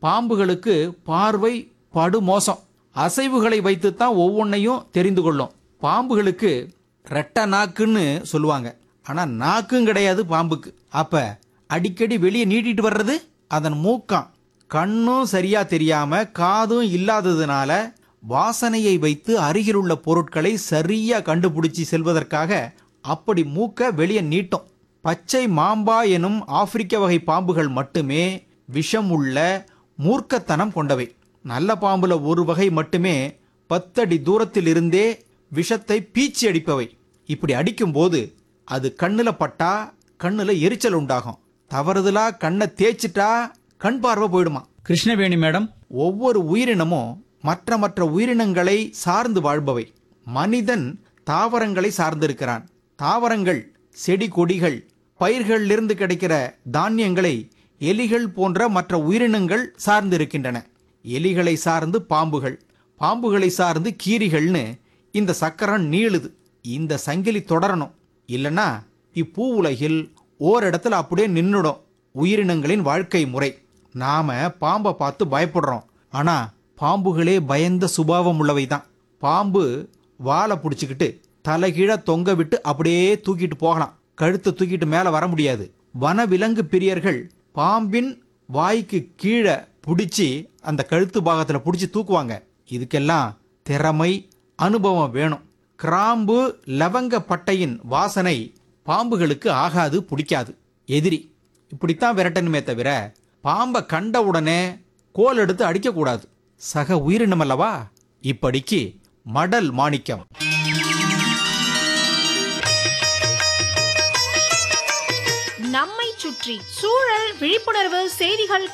பாம்புகளுக்கு பார்வை படு மோசம் அசைவுகளை வைத்துத்தான் ஒவ்வொன்றையும் தெரிந்து கொள்ளும் பாம்புகளுக்கு ரெட்டை நாக்குன்னு சொல்லுவாங்க ஆனா நாக்கும் கிடையாது பாம்புக்கு அப்ப அடிக்கடி வெளியே நீட்டிட்டு வர்றது அதன் மூக்கம் கண்ணும் சரியா தெரியாம காதும் இல்லாததுனால வாசனையை வைத்து அருகிலுள்ள பொருட்களை சரியா கண்டுபிடிச்சி செல்வதற்காக அப்படி மூக்க வெளியே நீட்டும் பச்சை மாம்பா எனும் ஆப்பிரிக்க வகை பாம்புகள் மட்டுமே விஷம் உள்ள மூர்க்கத்தனம் கொண்டவை நல்ல பாம்புல ஒரு வகை மட்டுமே பத்தடி தூரத்தில் இருந்தே விஷத்தை பீச்சி அடிப்பவை இப்படி அடிக்கும்போது அது கண்ணுல பட்டா கண்ணுல எரிச்சல் உண்டாகும் தவறுதலா கண்ணை தேய்ச்சிட்டா கண் பார்வை போயிடுமா கிருஷ்ணவேணி மேடம் ஒவ்வொரு உயிரினமும் மற்ற மற்ற உயிரினங்களை சார்ந்து வாழ்பவை மனிதன் தாவரங்களை சார்ந்திருக்கிறான் தாவரங்கள் செடி கொடிகள் பயிர்களிலிருந்து கிடைக்கிற தானியங்களை எலிகள் போன்ற மற்ற உயிரினங்கள் சார்ந்து இருக்கின்றன எலிகளை சார்ந்து பாம்புகள் பாம்புகளை சார்ந்து கீரிகள்னு இந்த சக்கரம் நீளுது இந்த சங்கிலி தொடரணும் இல்லனா இப்பூ உலகில் ஓரிடத்துல அப்படியே நின்னுடும் உயிரினங்களின் வாழ்க்கை முறை நாம பாம்பை பார்த்து பயப்படுறோம் ஆனா பாம்புகளே பயந்த சுபாவம் உள்ளவைதான் பாம்பு வாலை பிடிச்சிக்கிட்டு தலைகீழ தொங்க விட்டு அப்படியே தூக்கிட்டு போகலாம் கழுத்தை தூக்கிட்டு மேல வர முடியாது வனவிலங்கு பிரியர்கள் பாம்பின் வாய்க்கு கீழே பிடிச்சி அந்த கழுத்து பாகத்துல பிடிச்சி தூக்குவாங்க இதுக்கெல்லாம் திறமை அனுபவம் வேணும் கிராம்பு லவங்க பட்டையின் வாசனை பாம்புகளுக்கு ஆகாது பிடிக்காது எதிரி இப்படித்தான் விரட்டணுமே தவிர பாம்பை கண்ட உடனே கோல் எடுத்து அடிக்கக்கூடாது சக உயிரினம் அல்லவா இப்படிக்கு மடல் மாணிக்கம் நம்மை சுற்றி சூழல் விழிப்புணர்வு செய்திகள்